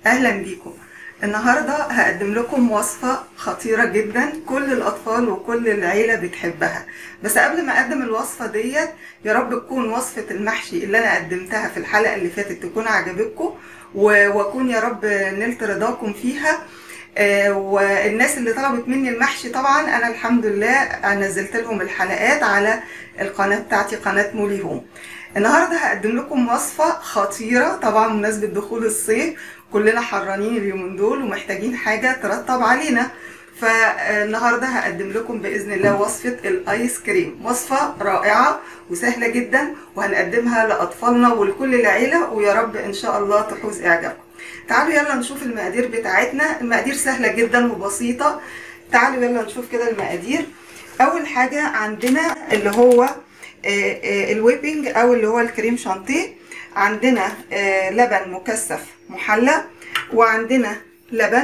اهلا بيكم النهارده هقدم لكم وصفه خطيره جدا كل الاطفال وكل العيله بتحبها بس قبل ما اقدم الوصفه ديت يا رب تكون وصفه المحشي اللي انا قدمتها في الحلقه اللي فاتت تكون عجبتكم و- واكون يا رب نلت رضاكم فيها آه، والناس اللي طلبت مني المحشي طبعا انا الحمد لله نزلت لهم الحلقات على القناه بتاعتي قناه مولي هوم النهارده هقدم لكم وصفه خطيره طبعا بمناسبه دخول الصيف كلنا حرانين اليومين دول ومحتاجين حاجه ترطب علينا فالنهارده هقدم لكم باذن الله وصفه الايس كريم وصفه رائعه وسهله جدا وهنقدمها لاطفالنا ولكل العيله ويا رب ان شاء الله تحوز اعجابكم تعالوا يلا نشوف المقادير بتاعتنا المقادير سهله جدا وبسيطه تعالوا يلا نشوف كده المقادير اول حاجه عندنا اللي هو آه، آه، الويبنج او اللي هو الكريم شانتيه عندنا آه، لبن مكثف محلى وعندنا لبن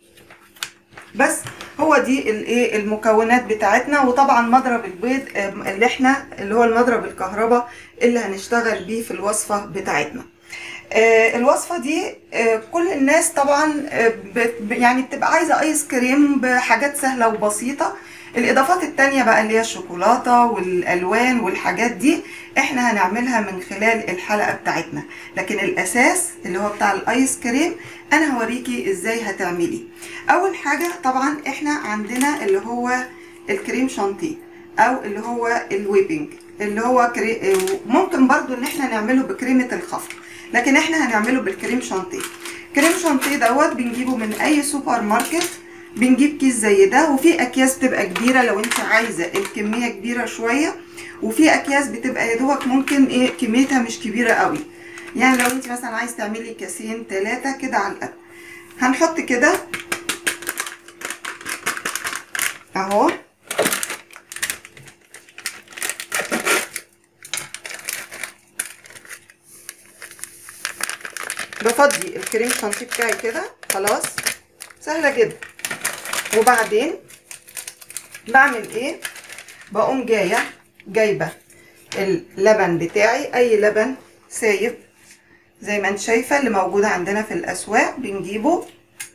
بس هو دي الايه المكونات بتاعتنا وطبعا مضرب البيض آه، اللي احنا اللي هو المضرب الكهرباء اللي هنشتغل بيه في الوصفه بتاعتنا آه، الوصفة دي آه، كل الناس طبعا آه، بت- يعني بتبقى عايزة ايس كريم بحاجات سهلة وبسيطة الاضافات التانية بقى اللي هي الشوكولاتة والالوان والحاجات دي احنا هنعملها من خلال الحلقة بتاعتنا لكن الاساس اللي هو بتاع الايس كريم انا هوريكي ازاي هتعملي اول حاجة طبعا احنا عندنا اللي هو الكريم شانتيه او اللي هو الويبنج اللي هو كري... آه، ممكن برضو ان احنا نعمله بكريمة الخفق لكن احنا هنعمله بالكريم شانتيه كريم شانتيه دوت بنجيبه من اي سوبر ماركت بنجيب كيس زي ده وفي اكياس بتبقى كبيره لو انت عايزه الكميه كبيره شويه وفي اكياس بتبقى يا دوبك ممكن ايه كميتها مش كبيره قوي يعني لو انت مثلا عايز تعملي كاسين ثلاثه كده على القد هنحط كده اهو بفضي الكريم شانتيه بتاعي كده خلاص سهله جدا وبعدين بعمل ايه بقوم جايه جايبه اللبن بتاعي اي لبن سايب زي ما انت شايفه اللي موجوده عندنا في الاسواق بنجيبه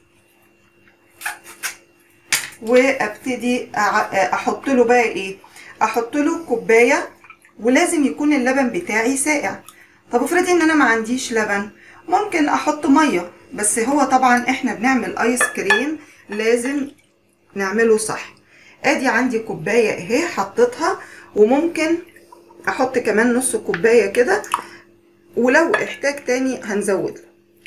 وابتدي أع- احط له بقى ايه احط له كوبايه ولازم يكون اللبن بتاعي ساقع طب افرضي ان انا ما عنديش لبن ممكن احط ميه بس هو طبعا احنا بنعمل ايس كريم لازم نعمله صح ادي عندي كوبايه اهي حطيتها وممكن احط كمان نص كوبايه كده ولو احتاج تاني هنزود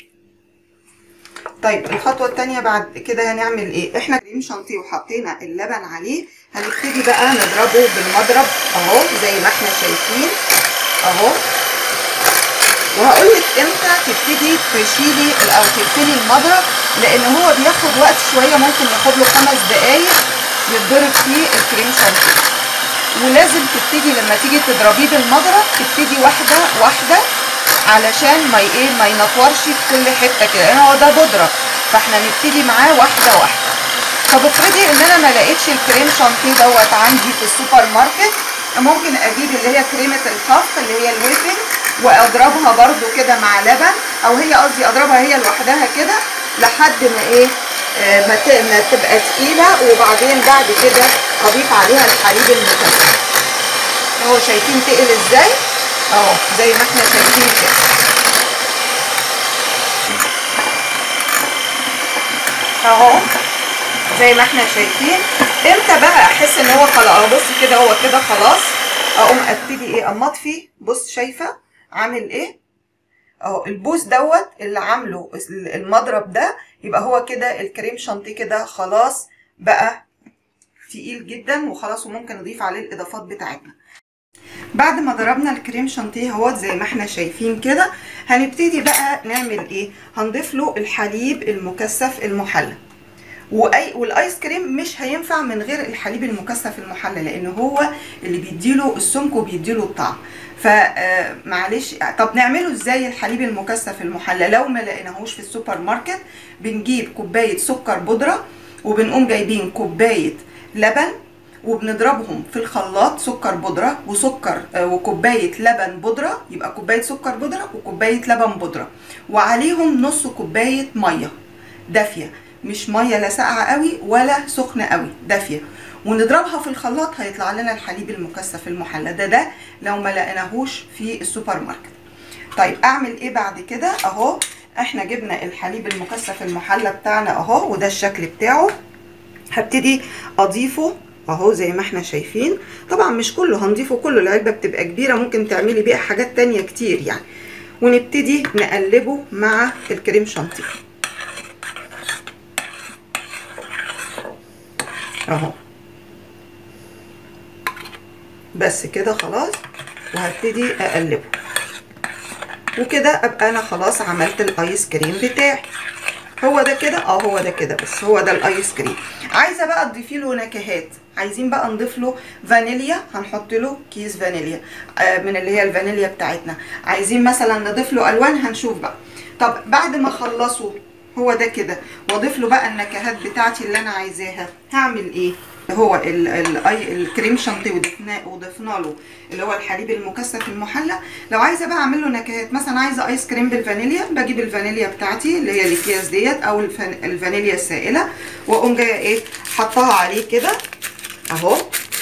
طيب الخطوه التانية بعد كده هنعمل ايه احنا كريم شانتيه وحطينا اللبن عليه هنبتدي بقى نضربه بالمضرب اهو زي ما احنا شايفين اهو وهقول لك امتى تبتدي تشيلي او تقفلي المضرب لان هو بياخد وقت شويه ممكن ياخد له خمس دقايق يتضرب فيه الكريم شانتيه ولازم تبتدي لما تيجي تضربيه بالمضرب تبتدي واحده واحده علشان ما ي- ايه ما ينطورش في كل حته كده لان هو ده بودره فاحنا نبتدي معاه واحده واحده طب افرضي ان انا ما لقيتش الكريم شانتيه دوت عندي في السوبر ماركت ممكن اجيب اللي هي كريمه الخفق اللي هي الويبنج واضربها برضو كده مع لبن او هي قصدي اضربها هي لوحدها كده لحد ما ايه آه، ما ت- ما تبقى تقيله وبعدين بعد كده اضيف عليها الحليب المكثف اهو شايفين تقل ازاي اهو زي ما احنا شايفين كده اهو زي ما احنا شايفين امتى بقى احس ان هو خلاص اهو بص كده هو كده خلاص اقوم ابتدي ايه اما اطفي بص شايفه عامل ايه اهو البوس دوت اللي عامله المضرب ده يبقى هو كده الكريم شانتيه كده خلاص بقى تقيل جدا وخلاص وممكن نضيف عليه الاضافات بتاعتنا بعد ما ضربنا الكريم شانتيه اهوت زي ما احنا شايفين كده هنبتدي بقى نعمل ايه هنضيف له الحليب المكثف المحلى واي والايس كريم مش هينفع من غير الحليب المكثف المحلى لان هو اللي بيديله السمك وبيديله الطعم فمعلش طب نعمله ازاي الحليب المكثف المحلى لو ما لقيناهوش في السوبر ماركت بنجيب كوبايه سكر بودره وبنقوم جايبين كوبايه لبن وبنضربهم في الخلاط سكر بودره وسكر آه، وكوبايه لبن بودره يبقى كوبايه سكر بودره وكوبايه لبن بودره وعليهم نص كوبايه ميه دافيه مش ميه لا ساقعه قوي ولا سخنه قوي دافيه ونضربها في الخلاط هيطلع لنا الحليب المكثف المحلى ده ده لو ما لقيناهوش في السوبر ماركت طيب اعمل ايه بعد كده اهو احنا جبنا الحليب المكثف المحلى بتاعنا اهو وده الشكل بتاعه هبتدي اضيفه اهو زي ما احنا شايفين طبعا مش كله هنضيفه كله العلبه بتبقى كبيره ممكن تعملي بيها حاجات تانية كتير يعني ونبتدي نقلبه مع الكريم شانتيه اهو بس كده خلاص وهبتدي اقلبه وكده ابقى انا خلاص عملت الايس كريم بتاعي هو ده كده اه هو ده كده بس هو ده الايس كريم عايزه بقى تضيفي له نكهات عايزين بقى نضيف له فانيليا هنحط له كيس فانيليا آه من اللي هي الفانيليا بتاعتنا عايزين مثلا نضيف له الوان هنشوف بقى طب بعد ما اخلصه هو ده كده واضيف له بقى النكهات بتاعتي اللي انا عايزاها هعمل ايه هو ال ال الكريم شانتيه وضفنا وضفنا له اللي هو الحليب المكثف المحلى لو عايزه بقى اعمل له نكهات مثلا عايزه ايس كريم بالفانيليا بجيب الفانيليا بتاعتي اللي هي الاكياس ديت او الفن الفانيليا السائله واقوم جايه ايه حطها عليه كده اهو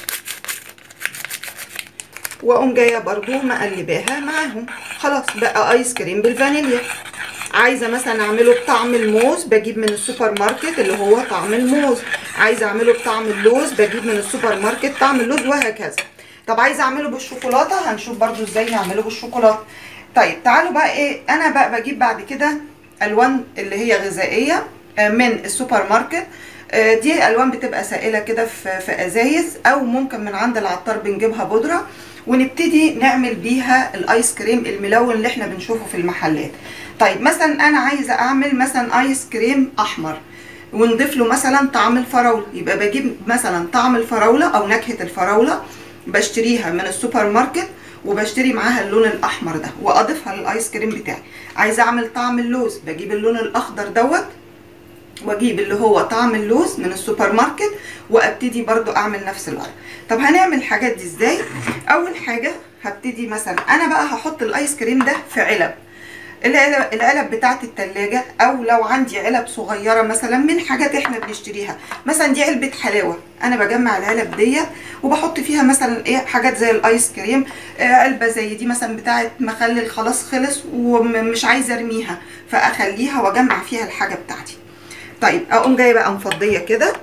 واقوم جايه برضو مقلباها معاهم خلاص بقى ايس كريم بالفانيليا عايزه مثلا اعمله بطعم الموز بجيب من السوبر ماركت اللي هو طعم الموز عايزه اعمله بطعم اللوز بجيب من السوبر ماركت طعم اللوز وهكذا طب عايزه اعمله بالشوكولاته هنشوف برضو ازاي نعمله بالشوكولاته طيب تعالوا بقى ايه انا بقى بجيب بعد كده الوان اللي هي غذائيه من السوبر ماركت دي الوان بتبقى سائله كده في في ازايز او ممكن من عند العطار بنجيبها بودره ونبتدي نعمل بيها الايس كريم الملون اللي احنا بنشوفه في المحلات طيب مثلا انا عايزه اعمل مثلا ايس كريم احمر ونضيف له مثلا طعم الفراوله يبقى بجيب مثلا طعم الفراوله او نكهه الفراوله بشتريها من السوبر ماركت وبشتري معاها اللون الاحمر ده واضيفها للايس كريم بتاعي عايزه اعمل طعم اللوز بجيب اللون الاخضر دوت واجيب اللي هو طعم اللوز من السوبر ماركت وابتدي برضو اعمل نفس الوضع طب هنعمل الحاجات دي ازاي اول حاجه هبتدي مثلا انا بقى هحط الايس كريم ده في علب العلب, العلب بتاعه التلاجة او لو عندي علب صغيرة مثلا من حاجات احنا بنشتريها مثلا دي علبة حلاوة انا بجمع العلب ديت وبحط فيها مثلا ايه حاجات زي الايس كريم آه علبة زي دي مثلا بتاعه مخلل خلاص خلص ومش عايزة ارميها فاخليها واجمع فيها الحاجة بتاعتي طيب اقوم جايه بقى مفضيه كده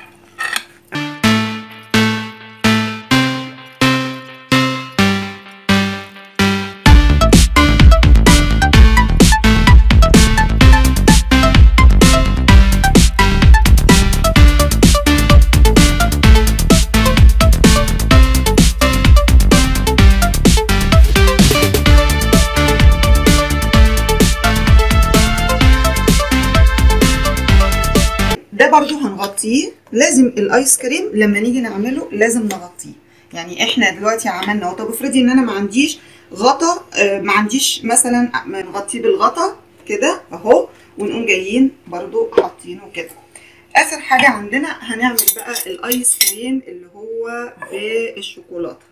ده برضو هنغطيه لازم الايس كريم لما نيجي نعمله لازم نغطيه يعني احنا دلوقتي عملنا طب افرضي ان انا ما عنديش غطا آه ما عنديش مثلا نغطيه بالغطا كده اهو ونقوم جايين برضو حاطينه كده اخر حاجه عندنا هنعمل بقى الايس كريم اللي هو بالشوكولاته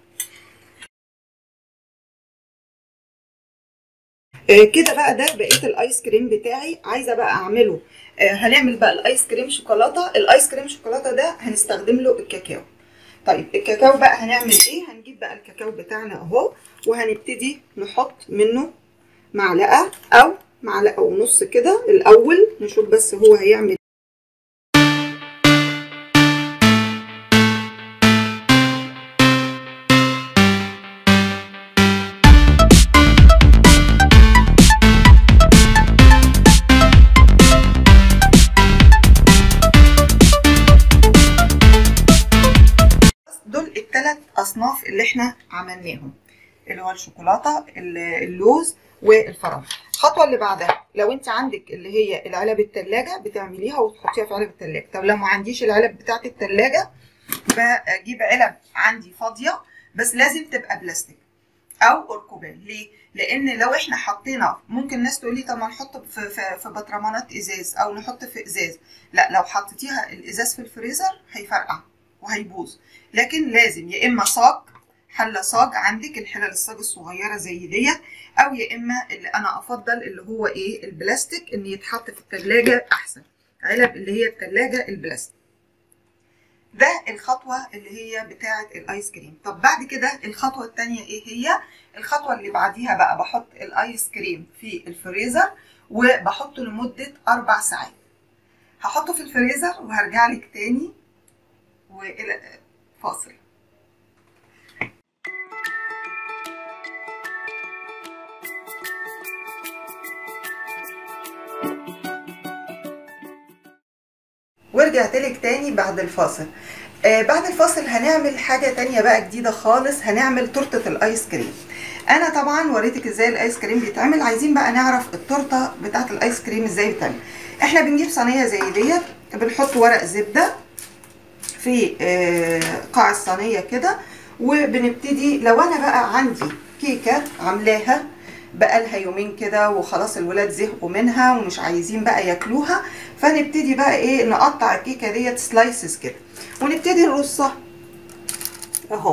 آه كده بقى ده بقيه الايس كريم بتاعي عايزه بقى اعمله آه هنعمل بقى الايس كريم شوكولاته الايس كريم شوكولاته ده هنستخدم له الكاكاو طيب الكاكاو بقى هنعمل ايه هنجيب بقى الكاكاو بتاعنا اهو وهنبتدي نحط منه معلقه او معلقه ونص كده الاول نشوف بس هو هيعمل دول الثلاث اصناف اللي احنا عملناهم اللي هو الشوكولاته اللوز والفراوله الخطوه اللي بعدها لو انت عندك اللي هي العلب التلاجة بتعمليها وتحطيها في علب التلاجة طب لو ما عنديش العلب بتاعه التلاجة بجيب علب عندي فاضيه بس لازم تبقى بلاستيك او اركوبال ليه لان لو احنا حطينا ممكن ناس تقول لي طب ما نحط في في, في بطرمانات ازاز او نحط في ازاز لا لو حطيتيها الازاز في الفريزر هيفرقع وهيبوظ لكن لازم يا اما صاج حله صاج عندك الحلل الصاج الصغيره زي ديت او يا اما اللي انا افضل اللي هو ايه البلاستيك ان يتحط في الثلاجه احسن علب اللي هي الثلاجه البلاستيك ده الخطوه اللي هي بتاعه الايس كريم طب بعد كده الخطوه الثانيه ايه هي الخطوه اللي بعديها بقى بحط الايس كريم في الفريزر وبحطه لمده اربع ساعات هحطه في الفريزر وهرجع لك تاني والى فاصل ورجعت لك تاني بعد الفاصل آه بعد الفاصل هنعمل حاجة تانية بقى جديدة خالص هنعمل تورتة الايس كريم انا طبعا وريتك ازاي الايس كريم بيتعمل عايزين بقى نعرف التورته بتاعت الايس كريم ازاي بتعمل احنا بنجيب صينيه زي ديت بنحط ورق زبده في آه قاع الصينيه كده وبنبتدي لو انا بقى عندي كيكه عاملاها بقالها يومين كده وخلاص الولاد زهقوا منها ومش عايزين بقى ياكلوها فنبتدي بقى ايه نقطع الكيكه ديت سلايسز كده ونبتدي نرصها اهو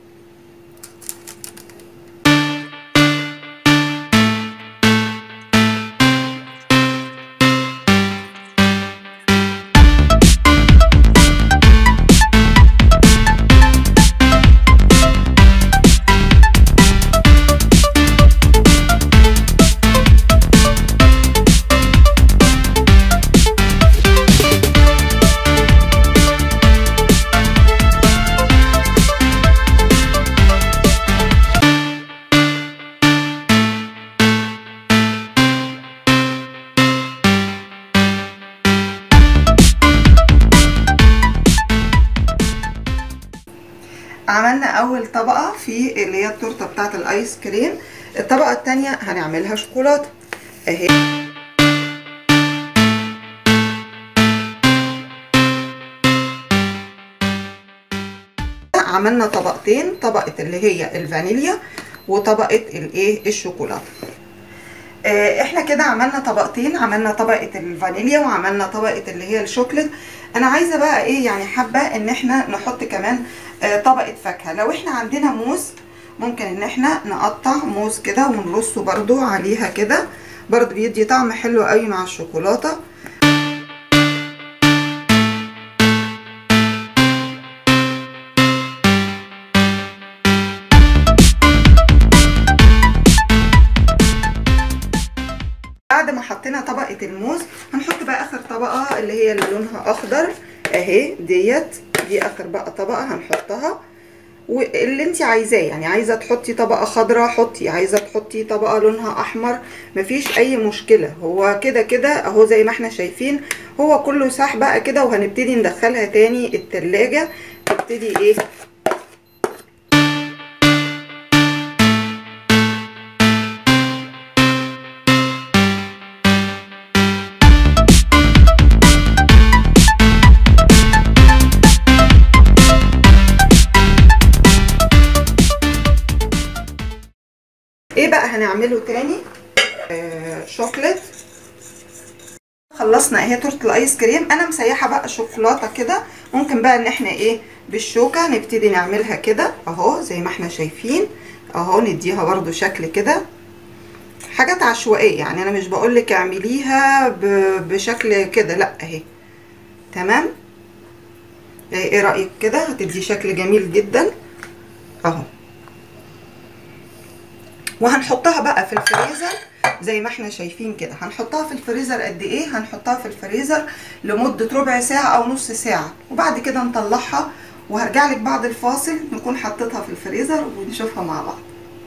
عملنا اول طبقه في اللي هي التورته بتاعه الايس كريم الطبقه الثانيه هنعملها شوكولاته اهي عملنا طبقتين طبقه اللي هي الفانيليا وطبقه الايه الشوكولاته احنا كده عملنا طبقتين عملنا طبقه الفانيليا وعملنا طبقه اللي هي الشوكليت انا عايزه بقى ايه يعني حابه ان احنا نحط كمان طبقه فاكهه لو احنا عندنا موز ممكن ان احنا نقطع موز كده ونرصه برضو عليها كده برضو بيدي طعم حلو قوي مع الشوكولاته بعد ما حطينا طبقه الموز هنحط بقى اخر طبقه اللي هي اللي لونها اخضر اهي ديت دي اخر بقى طبقه هنحطها واللي انت عايزاه يعني عايزه تحطي طبقه خضراء حطي عايزه تحطي طبقه لونها احمر مفيش اي مشكله هو كده كده اهو زي ما احنا شايفين هو كله ساح بقى كده وهنبتدي ندخلها تاني التلاجة تبتدي ايه ايه بقى هنعمله تاني آه شوكليت خلصنا اهي تورته الايس كريم انا مسيحه بقى شوكولاته كده ممكن بقى ان احنا ايه بالشوكه نبتدي نعملها كده اهو زي ما احنا شايفين اهو نديها برده شكل كده حاجات عشوائيه يعني انا مش بقولك اعمليها بشكل كده لا اهي تمام ايه رايك كده هتدي شكل جميل جدا اهو وهنحطها بقى في الفريزر زي ما احنا شايفين كده هنحطها في الفريزر قد ايه هنحطها في الفريزر لمده ربع ساعه او نص ساعه وبعد كده نطلعها وهرجع لك بعد الفاصل نكون حطيتها في الفريزر ونشوفها مع بعض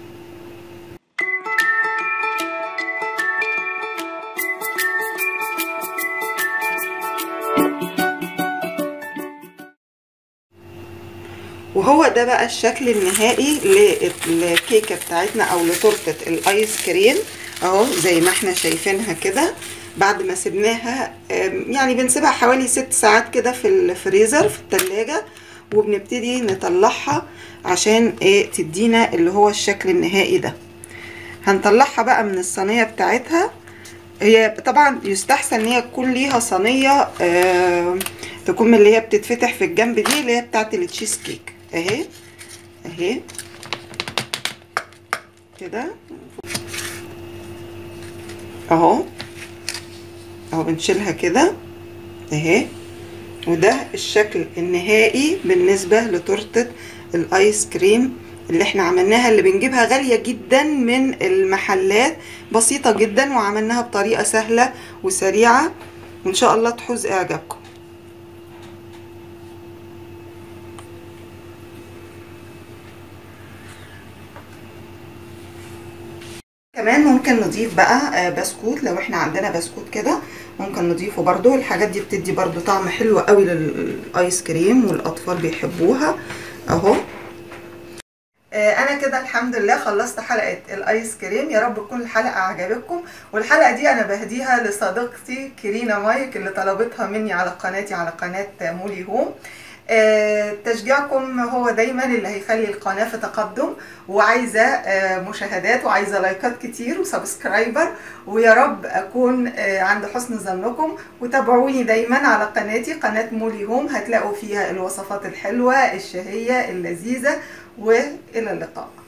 وهو ده بقى الشكل النهائي للكيكه بتاعتنا او لتورته الايس كريم اهو زي ما احنا شايفينها كده بعد ما سبناها يعني بنسيبها حوالي ست ساعات كده في الفريزر في التلاجة وبنبتدي نطلعها عشان ايه تدينا اللي هو الشكل النهائي ده هنطلعها بقى من الصينية بتاعتها هي طبعا يستحسن ان هي تكون ليها صينية تكون من اللي هي بتتفتح في الجنب دي اللي هي بتاعت التشيز كيك اهي اهي كده اهو اهو بنشيلها كده اهي وده الشكل النهائي بالنسبة لتورتة الايس كريم اللي احنا عملناها اللي بنجيبها غالية جدا من المحلات بسيطة جدا وعملناها بطريقة سهلة وسريعة وان شاء الله تحوز اعجابكم كمان ممكن نضيف بقى بسكوت لو احنا عندنا بسكوت كده ممكن نضيفه برضو الحاجات دي بتدي برضو طعم حلو قوي للايس كريم والاطفال بيحبوها اهو انا كده الحمد لله خلصت حلقه الايس كريم يا رب تكون الحلقه عجبتكم والحلقه دي انا بهديها لصديقتي كرينا مايك اللي طلبتها مني على قناتي على قناه مولي هوم تشجيعكم هو دايما اللي هيخلي القناة في تقدم وعايزة مشاهدات وعايزة لايكات كتير وسبسكرايبر ويا رب أكون عند حسن ظنكم وتابعوني دايما على قناتي قناة مولي هوم هتلاقوا فيها الوصفات الحلوة الشهية اللذيذة وإلى اللقاء